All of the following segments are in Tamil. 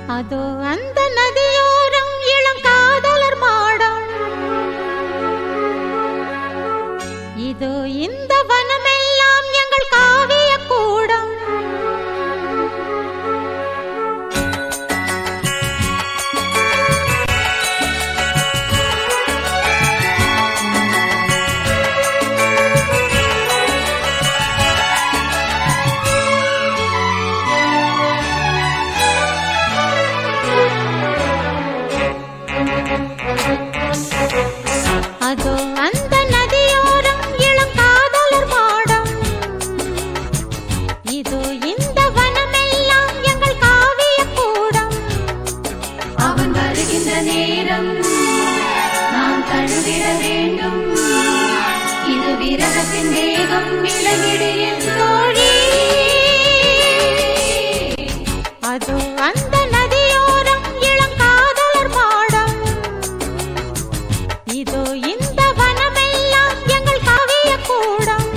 அதோ அந்த நதியோரம் இளங்காதலர் மாடம் இதோ இந்த வனமெல்லாம் எங்கள் காவிய கூடம் அதோ அந்த நதியோரம் இளங்காதலர் மாடம் இதோ இந்த வனமெல்லாம் எங்கள் காவிய கூடம் அவன் வருகின்ற நேரம் நாம் தழுவிட வேண்டும் இது விரகத்தின் வேகம் விலகிடு என் தோழி அதோ அந்த நதியோரம் இளங்காதலர் மாடம் இதோ இந்த வனமெல்லாம் எங்கள் காவிய கூடம்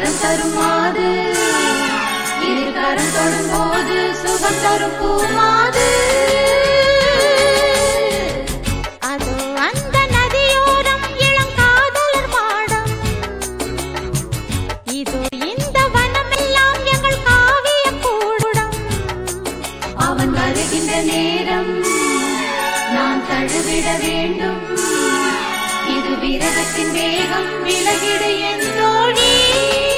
வரம் தரும் மாது இரு கரம் தொடும் போது சுகம் தரும் பூமாது அதோ அந்த நதியோரம் இளங்காதலர் மாடம் இதோ இந்த வனமெல்லாம் எங்கள் காவிய கூடம் அவன் வருகின்ற நேரம் நாம் தழுவிட வேண்டும் இது விரகத்தின் வேகம் விலகிடு என் தோழி